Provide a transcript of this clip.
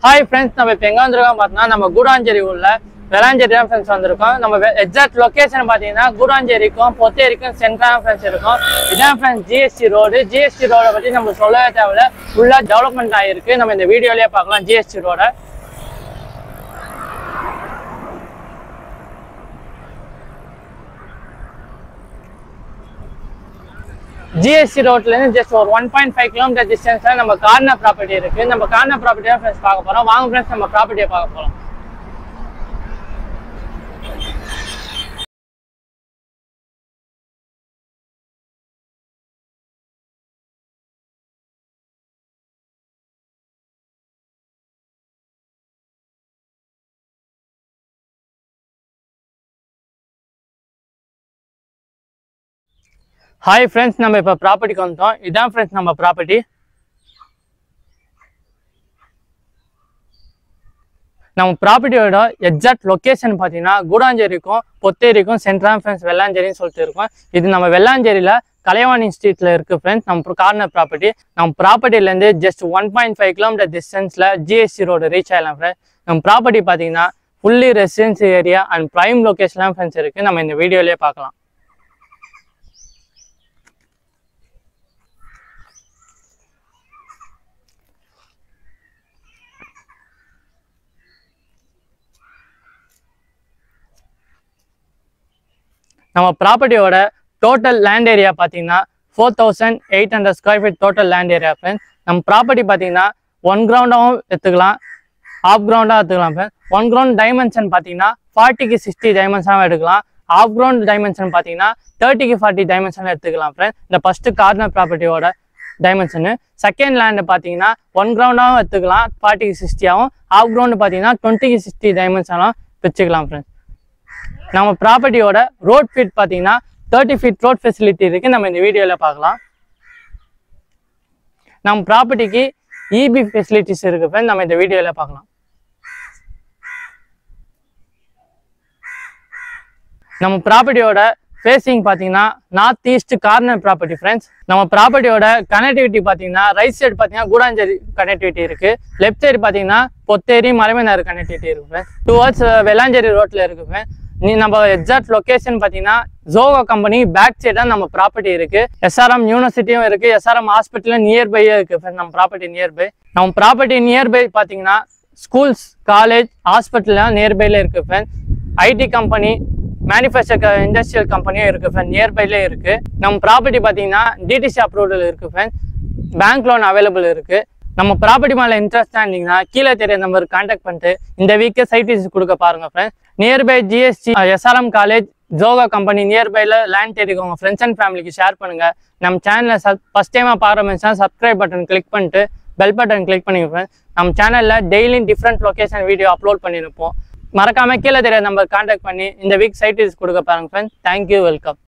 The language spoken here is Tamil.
ஹாய் ஃப்ரெண்ட்ஸ் நம்ம இப்போ எங்கே வந்திருக்கோம் பார்த்தோம்னா நம்ம கூடாஞ்சேரி உள்ள வெளாஞ்சேரி தான் ஃப்ரெண்ட்ஸ் வந்திருக்கோம் நம்ம எக்ஸாக்ட் லொக்கேஷன் பார்த்தீங்கன்னா கூடாஞ்சேரிக்கும் பொத்தேரிக்கும் சென்ட்ரல் ஃப்ரெண்ட்ஸ் இருக்கும் இதான் ஃப்ரெண்ட்ஸ் ஜிஎஸ்டி ரோடு ஜிஎஸ்டி ரோடை பற்றி நம்ம சொல்லவே தேவையில்ல ஃபுல்லாக டெவலப்மெண்ட் ஆகிருக்கு நம்ம இந்த வீடியோலேயே பார்க்கலாம் ஜிஎஸ்டி ரோட ஜிஎஸ்டி ரோட்லேருந்து ஜஸ்ட் ஒரு ஒன் பாயிண்ட் ஃபைவ் கிலோமீட்டர் டிஸ்டன்ஸில் நம்ம கார்னர் ப்ராப்பர்ட்டி இருக்குது நம்ம கார்னர் ப்ராப்பர்ட்டி தான் ஃப்ரெண்ட்ஸ் பார்க்க போகிறோம் வாங்க ஃப்ரெண்ட்ஸ் நம்ம ப்ராப்பர்ட்டியை பார்க்க போகிறோம் ஹாய் ஃப்ரெண்ட்ஸ் நம்ம இப்போ ப்ராப்பர்ட்டிக்கு வந்துட்டோம் இதான் ஃப்ரெண்ட்ஸ் நம்ம ப்ராப்பர்ட்டி நம்ம ப்ராப்பர்ட்டியோட எக்ஸாக்ட் லொக்கேஷன் பார்த்தீங்கன்னா கூடாஞ்சேரிக்கும் பொத்தேரிக்கும் சென்ட்ரல் ஃப்ரெண்ட்ஸ் வெள்ளாஞ்சேரின்னு சொல்லிட்டு இருக்கோம் இது நம்ம வெள்ளாஞ்சேரியில் கலைவாணி ஸ்ட்ரீட்டில் இருக்குது ஃப்ரெண்ட்ஸ் நம்ம கார்னர் ப்ராப்பர்ட்டி நம்ம ப்ராப்பர்ட்டிலேருந்து just one point five kilometre டிஸ்டன்ஸில் ஜிஎஸ்டி ரோடு ரீச் ஆகலாம் ஃப்ரெண்ட்ஸ் நம்ம ப்ராப்பர்ட்டி பார்த்தீங்கன்னா fully residence area and prime லொக்கேஷன்லாம் ஃப்ரெண்ட்ஸ் இருக்குது நம்ம இந்த வீடியோலேயே பார்க்கலாம் நம்ம ப்ராப்பர்ட்டியோட டோட்டல் லேண்ட் ஏரியா பார்த்தீங்கன்னா four thousand eight hundred square feet total land area friends நம்ம ப்ராப்பர்ட்டி பார்த்தீங்கன்னா ஒன் கிரவுண்டாகவும் எடுத்துக்கலாம் ஆஃப் கிரவுண்டாக எடுத்துக்கலாம் ஃப்ரெண்ட்ஸ் ஒன் கிரவுண்ட் டைமென்ஷன் பார்த்தீங்கன்னா ஃபார்ட்டிக்கு சிக்ஸ்டி டைமென்ஷனாக எடுக்கலாம் ஆஃப் கிரவுண்ட் டைமென்ஷன் பார்த்தீங்கன்னா தேர்ட்டிக்கு ஃபார்ட்டி டைமென்ஷனில் எடுத்துக்கலாம் ஃப்ரெண்ட்ஸ் இந்த ஃபஸ்ட்டு கார்னர் ப்ராப்பர்ட்டியோட டைமென்ஷனு செகண்ட் லேண்டு பார்த்தீங்கன்னா ஒன் கிரவுண்டாகவும் எடுத்துக்கலாம் ஃபார்ட்டிக்கு சிக்ஸ்டியாகவும் ஆஃப் கிரவுண்டு பார்த்தீங்கன்னா டுவெண்ட்டிக்கு சிக்ஸ்டி டைமென்ஷனாகவும் வச்சுக்கலாம் ஃப்ரெண்ட்ஸ் நம்ம ப்ராப்பர்ட்டியோட ரோட் ஃபீட் பார்த்தீங்கன்னா தேர்ட்டி ஃபீட் ரோட் ஃபெசிலிட்டி இருக்குது நம்ம இந்த வீடியோவில் பார்க்கலாம் நம்ம ப்ராப்பர்ட்டிக்கு இபி ஃபெசிலிட்டிஸ் இருக்குது ஃப்ரெண்ட் நம்ம இந்த வீடியோவில் பார்க்கலாம் நம்ம ப்ராப்பர்ட்டியோட ஃபேஸிங் பார்த்தீங்கன்னா north east corner property friends நம்ம ப்ராப்பர்ட்டியோட கனெக்டிவிட்டி பார்த்தீங்கன்னா ரைட் சைடு பார்த்தீங்கன்னா கூடாஞ்சேரி கனெக்டிவிட்டி இருக்கு லெஃப்ட் சைடு பார்த்தீங்கன்னா பொத்தேரி மலைமேனாறு கனெக்டிவிட்டி இருக்கு ஃப்ரெண்ட்ஸ் டுவர்ட்ஸ் வெள்ளாஞ்சேரி ரோட்டில் இருக்கு ஃப்ரெண்ட் நீ நம்ம எக்ஸாக்ட் லொகேஷன் பார்த்தீங்கன்னா ஜோகோ கம்பெனி பேக் சைடு தான் நம்ம ப்ராப்பர்ட்டி இருக்கு எஸ்ஆர்எம் யூனிவர்சிட்டியும் இருக்கு எஸ்ஆர்எம் ஹாஸ்பிட்டலும் நியர்பையே இருக்கு friends, நம்ம ப்ராப்பர்ட்டி நியர்பை நம்ம ப்ராப்பர்ட்டி நியர்பை பார்த்தீங்கன்னா ஸ்கூல்ஸ் காலேஜ் ஹாஸ்பிட்டல்லாம் நியர்பைல இருக்கு friend IT company manufacture industrial கம்பெனியும் இருக்கு ஃப்ரெண்ட் நியர்பைலே இருக்கு நம்ம ப்ராப்பர்ட்டி பார்த்தீங்கன்னா டிடிசி அப்ரூவல் இருக்கு ஃப்ரெண்ட் பேங்க் லோன் அவைலபிள் இருக்கு நம்ம ப்ராப்பர்ட்டி மேலே இன்ட்ரெஸ்டாக இருந்தீங்கன்னா கீழே தெரிய நம்பருக்கு கான்டாக்ட் பண்ணிட்டு இந்த வீக்கே சைட் விசிட் கொடுக்க பாருங்க friends nearby GST SRM college ஜோகா கம்பெனி நியர்பைல லேண்ட் தெரிவிக்க உங்கள் ஃப்ரெண்ட்ஸ் அண்ட் ஃபேமிலிக்கு ஷேர் பண்ணுங்க நம்ம சேனலை சப் ஃபஸ்ட் டைமாக பார்க்குற சப்ஸ்கிரைப் பட்டன் கிளிக் பண்ணிட்டு பெல் பட்டன் கிளிக் பண்ணிங்க ஃப்ரெண்ட்ஸ் நம்ம சேனலில் daily different location video upload பண்ணியிருப்போம் மறக்காம கீழே தெரிய நம்பர் கான்டாக்ட் பண்ணி இந்த வீக் சைட் விசிட் கொடுக்க பாருங்க ஃப்ரெண்ட்ஸ் தேங்க்யூ வெல்கம்